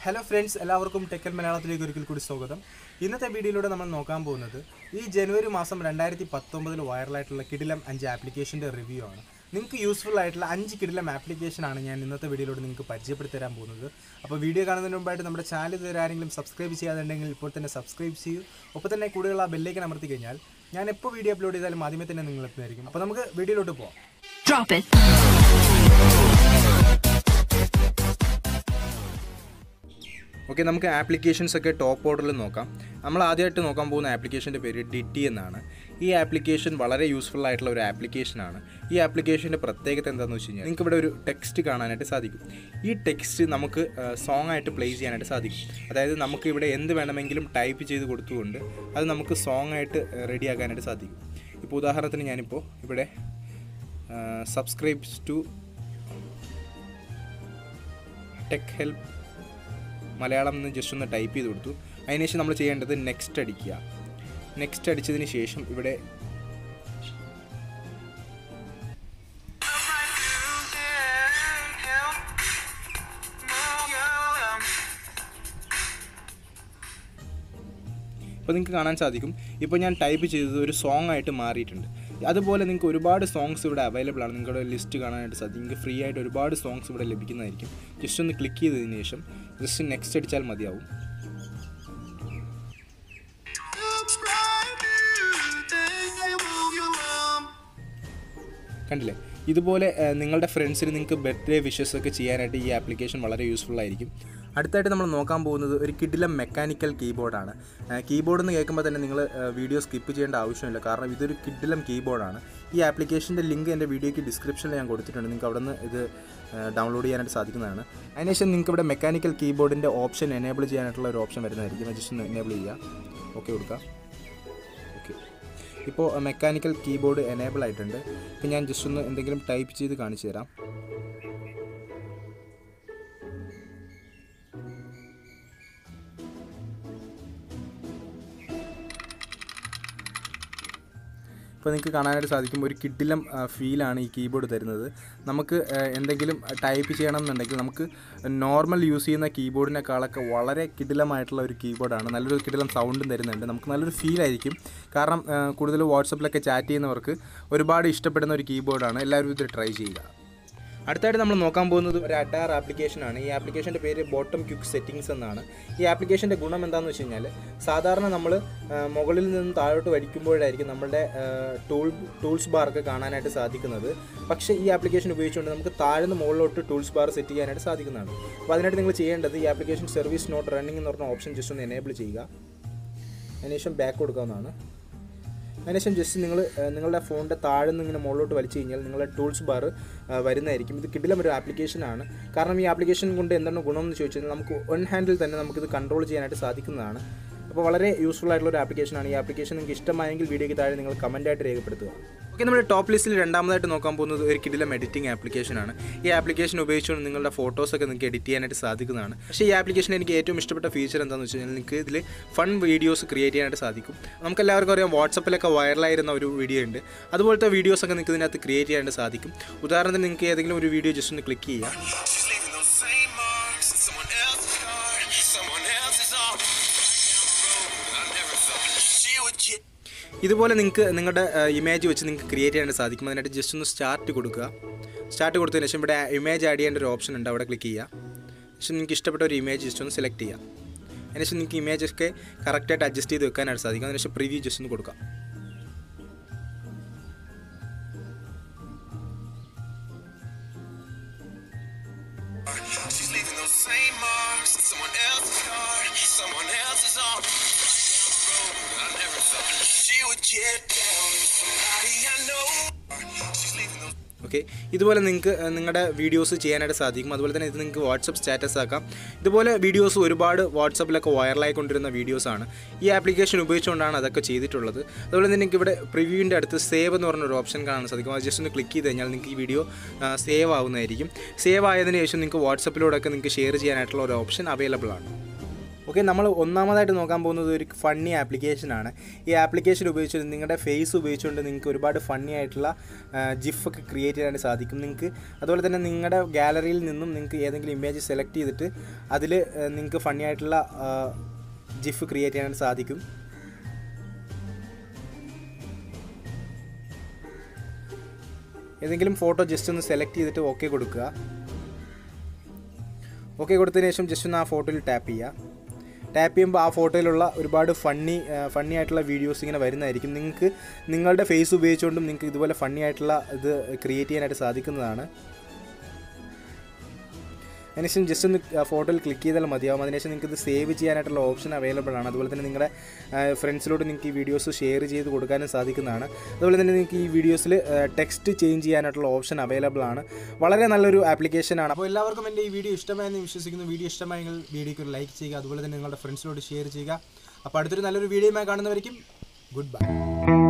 Hello friends എല്ലാവർക്കും ടെക്കൽ മലയാളത്തിലേക്ക് ഒരിക്കൽ കൂടി സ്വാഗതം ഇന്നത്തെ വീഡിയോയിലൂടെ നമ്മൾ നോക്കാൻ പോകുന്നത് ഈ ജനുവരി മാസം രണ്ടായിരത്തി പത്തൊമ്പതിൽ വൈറലായിട്ടുള്ള കിടിലം അഞ്ച് ആപ്ലിക്കേഷൻ്റെ റിവ്യൂ ആണ് നിങ്ങൾക്ക് യൂസ്ഫുൾ ആയിട്ടുള്ള അഞ്ച് കിടിലം ആപ്ലിക്കേഷൻ ആണ് ഞാൻ ഇന്നത്തെ വീഡിയോയിലൂടെ നിങ്ങൾക്ക് പരിചയപ്പെടുത്തി തരാൻ പോകുന്നത് അപ്പോൾ വീഡിയോ കാണുന്നതിന് മുമ്പായിട്ട് നമ്മുടെ ചാനൽ ഇതുവരെ ആരെങ്കിലും സബ്സ്ക്രൈബ് ചെയ്യാതുണ്ടെങ്കിൽ ഇപ്പോൾ തന്നെ സബ്സ്ക്രൈബ് ചെയ്യൂ ഒപ്പം തന്നെ കൂടുതലുള്ള ആ ബെല്ലേക്ക് അമർത്തി കഴിഞ്ഞാൽ ഞാൻ എപ്പോൾ വീഡിയോ അപ്ലോഡ് ചെയ്താലും ആദ്യമേ തന്നെ നിങ്ങൾ എത്തുന്നതായിരിക്കും അപ്പോൾ നമുക്ക് വീഡിയോയിലോട്ട് പോകാം Drop it. ഓക്കെ നമുക്ക് ആപ്ലിക്കേഷൻസ് ഒക്കെ ടോപ്പ് ഓർഡറിൽ നോക്കാം നമ്മൾ ആദ്യമായിട്ട് നോക്കാൻ പോകുന്ന ആപ്ലിക്കേഷൻ്റെ പേര് ഡിറ്റി എന്നാണ് ഈ ആപ്ലിക്കേഷൻ വളരെ യൂസ്ഫുൾ ആയിട്ടുള്ള ഒരു ആപ്ലിക്കേഷനാണ് ഈ ആപ്ലിക്കേഷൻ്റെ പ്രത്യേകത എന്താണെന്ന് വെച്ച് കഴിഞ്ഞാൽ നിങ്ങൾക്ക് ഇവിടെ ഒരു ടെക്സ്റ്റ് കാണാനായിട്ട് സാധിക്കും ഈ ടെക്സ്റ്റ് നമുക്ക് സോങ് ആയിട്ട് പ്ലേ ചെയ്യാനായിട്ട് സാധിക്കും അതായത് നമുക്ക് ഇവിടെ എന്ത് വേണമെങ്കിലും ടൈപ്പ് ചെയ്ത് കൊടുത്തുകൊണ്ട് അത് നമുക്ക് സോങ് ആയിട്ട് റെഡിയാക്കാനായിട്ട് സാധിക്കും ഇപ്പോൾ ഉദാഹരണത്തിന് ഞാനിപ്പോൾ ഇവിടെ subscribes to tech help Malayalam എന്ന് ജസ്റ്റ് ഒന്ന് ടൈപ്പ് ചെയ്ത് കൊടുത്തു അതിനുശേഷം നമ്മൾ ചെയ്യേണ്ടത് നെക്സ്റ്റ് അടിക്കുക നെക്സ്റ്റ് അടിച്ചതിന് ശേഷം ഇവിടെ ഇപ്പോൾ നിങ്ങൾക്ക് കാണാൻ സാധിക്കും ഇപ്പോൾ ഞാൻ ടൈപ്പ് ചെയ്തത് ഒരു സോങ് ആയിട്ട് മാറിയിട്ടുണ്ട് അതുപോലെ നിങ്ങൾക്ക് ഒരുപാട് സോങ്സ് ഇവിടെ അവൈലബിൾ ആണ് നിങ്ങളുടെ ലിസ്റ്റ് കാണാനായിട്ട് സാധിക്കും നിങ്ങൾക്ക് ഫ്രീ ആയിട്ട് ഒരുപാട് സോങ്സ് ഇവിടെ ലഭിക്കുന്നതായിരിക്കും ജസ്റ്റ് ഒന്ന് ക്ലിക്ക് ചെയ്തതിന് ശേഷം ജസ്റ്റ് നെക്സ്റ്റ് അടിച്ചാൽ മതിയാവും കണ്ടില്ലേ ഇതുപോലെ ഏഹ്, നിങ്ങളുടെ ഫ്രണ്ട്സിന് നിങ്ങൾക്ക് ബർത്ത്ഡേ വിഷസ് ഒക്കെ ചെയ്യാനായിട്ട് ഈ ആപ്ലിക്കേഷൻ വളരെ യൂസ്ഫുൾ ആയിരിക്കും അടുത്തായിട്ട് നമ്മൾ നോക്കാൻ പോകുന്നത് ഒരു കിഡിലം മെക്കാനിക്കൽ കീബോർഡാണ് കീബോർഡ് എന്ന് കേൾക്കുമ്പോൾ തന്നെ നിങ്ങൾ വീഡിയോ സ്കിപ്പ് ചെയ്യേണ്ട ആവശ്യമില്ല കാരണം ഇതൊരു കിഡിലം കീബോർഡാണ് ഈ ആപ്ലിക്കേഷൻ്റെ ലിങ്ക് എൻ്റെ വീഡിയോയ്ക്ക് ഡിസ്ക്രിപ്ഷനിൽ ഞാൻ കൊടുത്തിട്ടുണ്ട് നിങ്ങൾക്ക് അവിടെ നിന്ന് ഇത് ഡൗൺലോഡ് ചെയ്യാനായിട്ട് സാധിക്കുന്നതാണ് അതിനുശേഷം നിങ്ങൾക്ക് ഇവിടെ മെക്കാനിക്കൽ കീബോർഡിൻ്റെ ഓപ്ഷൻ എനേബിൾ ചെയ്യാനായിട്ടുള്ള ഒരു ഓപ്ഷൻ വരുന്നതായിരിക്കും ജസ്റ്റ് ഒന്ന് എനേബിൾ ചെയ്യുക ഓക്കെ കൊടുക്കുക ഓക്കെ ഇപ്പോൾ മെക്കാനിക്കൽ കീബോർഡ് എനേബിൾ ആയിട്ടുണ്ട് ഇപ്പോൾ ഞാൻ ജസ്റ്റ് ഒന്ന് എന്തെങ്കിലും ടൈപ്പ് ചെയ്ത് കാണിച്ചു തരാം ഇപ്പോൾ നിങ്ങൾക്ക് കാണാനായിട്ട് സാധിക്കും ഒരു കിഡിലം ഫീലാണ് ഈ കീബോർഡ് തരുന്നത് നമുക്ക് ആ, എന്തെങ്കിലും ടൈപ്പ് ചെയ്യണം എന്നുണ്ടെങ്കിൽ നമുക്ക് നോർമൽ യൂസ് ചെയ്യുന്ന കീബോർഡിനേക്കാളൊക്കെ വളരെ കിഡിലമായിട്ടുള്ള ഒരു കീബോർഡാണ് നല്ലൊരു കിഡിലം സൗണ്ടും തരുന്നുണ്ട് നമുക്ക് നല്ലൊരു ഫീലായിരിക്കും കാരണം ആ, കൂടുതൽ വാട്സപ്പിലൊക്കെ ചാറ്റ് ചെയ്യുന്നവർക്ക് ഒരുപാട് ഇഷ്ടപ്പെടുന്ന ഒരു കീബോർഡാണ് എല്ലാവരും ഇത് ട്രൈ ചെയ്യുക അടുത്തായിട്ട് നമ്മൾ നോക്കാൻ പോകുന്നത് ഒരു അഡാർ ആപ്ലിക്കേഷനാണ് ഈ ആപ്ലിക്കേഷൻ്റെ പേര് ബോട്ടം ക്യുക്ക് സെറ്റിംഗ്സ് എന്നാണ് ഈ ആപ്ലിക്കേഷൻ്റെ ഗുണം എന്താണെന്ന് വെച്ച് കഴിഞ്ഞാൽ സാധാരണ നമ്മൾ മുകളിൽ നിന്ന് താഴോട്ട് വലിക്കുമ്പോഴായിരിക്കും നമ്മളുടെ ടൂൾ ടൂൾസ് ബാർക്ക് കാണാനായിട്ട് സാധിക്കുന്നത് പക്ഷേ ഈ ആപ്ലിക്കേഷൻ ഉപയോഗിച്ചുകൊണ്ട് നമുക്ക് താഴ്ന്ന് മുകളിലോട്ട് ടൂൾസ് ബാർ സെറ്റ് ചെയ്യാനായിട്ട് സാധിക്കുന്നതാണ് അപ്പോൾ അതിനായിട്ട് നിങ്ങൾ ചെയ്യേണ്ടത് ഈ ആപ്ലിക്കേഷൻ സർവീസ് നോട്ട് റണ്ണിംഗ് എന്ന് പറഞ്ഞ ഓപ്ഷൻ ജസ്റ്റ് ഒന്ന് എനേബിൾ ചെയ്യുക അതിനുശേഷം ബാക്ക് കൊടുക്കാവുന്നതാണ് അതിനുശേഷം ജസ്റ്റ് നിങ്ങൾ നിങ്ങളുടെ ഫോണിൻ്റെ താഴെ നിന്ന് ഇങ്ങനെ മുകളിലോട്ട് വലിച്ചു കഴിഞ്ഞാൽ നിങ്ങളുടെ ടൂൾസ് ബാർ വരുന്നതായിരിക്കും ഇത് കിടിലം ഒരു ആപ്ലിക്കേഷനാണ് കാരണം ഈ ആപ്ലിക്കേഷൻ കൊണ്ട് എന്താണ് ഗുണം എന്ന് ചോദിച്ചു കഴിഞ്ഞാൽ നമുക്ക് വൺ ഹാൻഡിൽ തന്നെ നമുക്കിത് കൺട്രോൾ ചെയ്യാനായിട്ട് സാധിക്കുന്നതാണ് അപ്പോൾ വളരെ യൂസ്ഫുൾ ആയിട്ടുള്ള ഒരു ആപ്ലിക്കേഷനാണ് ഈ ആപ്ലിക്കേഷൻ നിങ്ങൾക്ക് ഇഷ്ടമായെങ്കിൽ വീഡിയോയ്ക്ക് താഴെ നിങ്ങൾ കമൻറ്റായിട്ട് രേഖപ്പെടുത്തുക ഓക്കെ നമ്മുടെ ടോപ്പ് ലിസ്റ്റിൽ രണ്ടാമതായിട്ട് നോക്കാൻ പോകുന്നത് ഒരു കിടിലം എഡിറ്റിംഗ് ആപ്ലിക്കേഷനാണ് ഈ ആപ്ലിക്കേഷൻ ഉപയോഗിച്ചുകൊണ്ട് നിങ്ങളുടെ ഫോട്ടോസൊക്കെ നിങ്ങൾക്ക് എഡിറ്റ് ചെയ്യാനായിട്ട് സാധിക്കുന്നതാണ് പക്ഷേ ഈ ആപ്ലിക്കേഷൻ എനിക്ക് ഏറ്റവും ഇഷ്ടപ്പെട്ട ഫീച്ചർ എന്താണെന്ന് വെച്ച് കഴിഞ്ഞാൽ നിങ്ങൾക്ക് ഇതിൽ ഫൺ വീഡിയോസ് ക്രിയേറ്റ് ചെയ്യാനായിട്ട് സാധിക്കും നമുക്ക് എല്ലാവർക്കും അറിയാം വാട്സപ്പിലൊക്കെ വൈറലായിരുന്ന ഒരു വീഡിയോ ഉണ്ട് അതുപോലത്തെ വീഡിയോസൊക്കെ നിങ്ങൾക്ക് ഇതിനകത്ത് ക്രിയേറ്റ് ചെയ്യാനായിട്ട് സാധിക്കും ഉദാഹരണത്തിന് നിങ്ങൾക്ക് ഏതെങ്കിലും ഒരു വീഡിയോ ജസ്റ്റ് ഒന്ന് ക്ലിക്ക് ചെയ്യാം She's leaving those same marks in someone else's car, someone else's arm. I never thought she would get. ഇതുപോലെ നിങ്ങൾക്ക് നിങ്ങളുടെ ഇമേജ് വെച്ച് നിങ്ങൾക്ക് ക്രിയേറ്റ് ചെയ്യാനായിട്ട് സാധിക്കും അതിനായിട്ട് ജസ്റ്റ് ഒന്ന് സ്റ്റാർട്ട് കൊടുക്കുക സ്റ്റാർട്ട് കൊടുത്തതിന് ശേഷം ഇവിടെ ഇമേജ് ആഡ് ചെയ്യേണ്ട ഒരു ഓപ്ഷൻ ഉണ്ട് അവിടെ ക്ലിക്ക് ചെയ്യുക ശേഷം നിങ്ങൾക്ക് ഇഷ്ടപ്പെട്ട ഒരു ഇമേജ് ജസ്റ്റ് ഒന്ന് സെലക്ട് ചെയ്യാം അതിനുശേഷം നിങ്ങൾക്ക് ഇമേജ് ഒക്കെ കറക്റ്റായിട്ട് അഡ്ജസ്റ്റ് ചെയ്ത് വെക്കാനായിട്ട് സാധിക്കും അതിനുശേഷം പ്രിവ്യൂ ജസ്റ്റ് ഒന്ന് കൊടുക്കാം She's leaving those same marks in someone else's car, someone else's arm. I never thought she would get down with somebody I know. She's leaving those. Okay ഇതുപോലെ നിങ്ങൾക്ക് നിങ്ങളുടെ വീഡിയോസ് ചെയ്യാനായിട്ട് സാധിക്കും അതുപോലെ തന്നെ ഇത് നിങ്ങൾക്ക് വാട്സപ്പ് സ്റ്റാറ്റസ് ആക്കാം ഇതുപോലെ വീഡിയോസ് ഒരുപാട് വാട്സപ്പിലൊക്കെ വൈറലായിക്കൊണ്ടിരുന്ന വീഡിയോസാണ് ഈ ആപ്ലിക്കേഷൻ ഉപയോഗിച്ചുകൊണ്ടാണ് അതൊക്കെ ചെയ്തിട്ടുള്ളത് അതുപോലെ തന്നെ നിങ്ങൾക്ക് ഇവിടെ പ്രിവ്യൂവിൻ്റെ അടുത്ത് സേവ് എന്ന് പറഞ്ഞൊരു ഓപ്ഷൻ കാണാൻ സാധിക്കും അത് ജസ്റ്റ് ഒന്ന് ക്ലിക്ക് ചെയ്ത് കഴിഞ്ഞാൽ നിങ്ങൾക്ക് ഈ വീഡിയോ സേവ് ആവുന്നതായിരിക്കും സേവ് ആയതിനു ശേഷം നിങ്ങൾക്ക് വാട്സപ്പിലൂടെയൊക്കെ നിങ്ങൾക്ക് ഷെയർ ചെയ്യാനായിട്ടുള്ള ഒരു ഓപ്ഷൻ അവൈലബിൾ ആണ് ഓക്കെ നമ്മൾ ഒന്നാമതായിട്ട് നോക്കാൻ പോകുന്നത് ഒരു ഫണ്ണി ആപ്ലിക്കേഷനാണ് ഈ ആപ്ലിക്കേഷൻ ഉപയോഗിച്ച് നിങ്ങളുടെ ഫേസ് ഉപയോഗിച്ചുകൊണ്ട് നിങ്ങൾക്ക് ഒരുപാട് ഫണ്ണി ആയിട്ടുള്ള ജിഫ് ഒക്കെ ക്രിയേറ്റ് ചെയ്യാനായിട്ട് സാധിക്കും നിങ്ങൾക്ക് അതുപോലെ തന്നെ നിങ്ങളുടെ ഗാലറിയിൽ നിന്നും നിങ്ങൾക്ക് ഏതെങ്കിലും ഇമേജ് സെലക്ട് ചെയ്തിട്ട് അതിൽ നിങ്ങൾക്ക് ഫണ്ണി ആയിട്ടുള്ള ജിഫ് ക്രിയേറ്റ് ചെയ്യാനായിട്ട് സാധിക്കും ഏതെങ്കിലും ഫോട്ടോ ജസ്റ്റ് ഒന്ന് സെലക്ട് ചെയ്തിട്ട് ഓക്കെ കൊടുക്കുക ഓക്കെ കൊടുത്തതിന് ശേഷം ജസ്റ്റ് ഒന്ന് ആ ഫോട്ടോയിൽ ടാപ്പ് ചെയ്യുക ടാപ്പ് ചെയ്യുമ്പോൾ ആ ഫോട്ടോയിലുള്ള ഒരുപാട് ഫണ്ണി ഫണ്ണി ആയിട്ടുള്ള വീഡിയോസ് ഇങ്ങനെ വരുന്നതായിരിക്കും നിങ്ങൾക്ക് നിങ്ങളുടെ ഫേസ് ഉപയോഗിച്ചുകൊണ്ടും നിങ്ങൾക്ക് ഇതുപോലെ ഫണ്ണി ആയിട്ടുള്ള ഇത് ക്രിയേറ്റ് ചെയ്യാനായിട്ട് സാധിക്കുന്നതാണ് അതിനുശേഷം ജസ്റ്റ് ഒന്ന് ഫോട്ടോയിൽ ക്ലിക്ക് ചെയ്താൽ മതിയാവും അതിനുശേഷം നിങ്ങൾക്ക് ഇത് സേവ് ചെയ്യാനായിട്ടുള്ള ഓപ്ഷൻ അവൈലബിൾ ആണ് അതുപോലെ തന്നെ നിങ്ങളുടെ ഫ്രണ്ട്സിലോട്ട് നിങ്ങൾക്ക് ഈ വീഡിയോസ് ഷെയർ ചെയ്ത് കൊടുക്കാനും സാധിക്കുന്നതാണ് അതുപോലെ തന്നെ നിങ്ങൾക്ക് ഈ വീഡിയോസിൽ ടെക്സ്റ്റ് ചേഞ്ച് ചെയ്യാനായിട്ടുള്ള ഓപ്ഷൻ അവൈലബിൾ ആണ് വളരെ നല്ലൊരു ആപ്ലിക്കേഷനാണ് അപ്പോൾ എല്ലാവർക്കും എൻ്റെ ഈ വീഡിയോ ഇഷ്ടമായെന്ന് വിശ്വസിക്കുന്നു വീഡിയോ ഇഷ്ടമായെങ്കിൽ വീഡിയോക്ക് ഒരു ലൈക്ക് ചെയ്യുക അതുപോലെ തന്നെ നിങ്ങളുടെ ഫ്രണ്ട്സിലോട്ട് ഷെയർ ചെയ്യുക അപ്പോൾ അടുത്തൊരു നല്ലൊരു വീഡിയോയുമായി കാണുന്നവരിക്കും ഗുഡ് ബൈ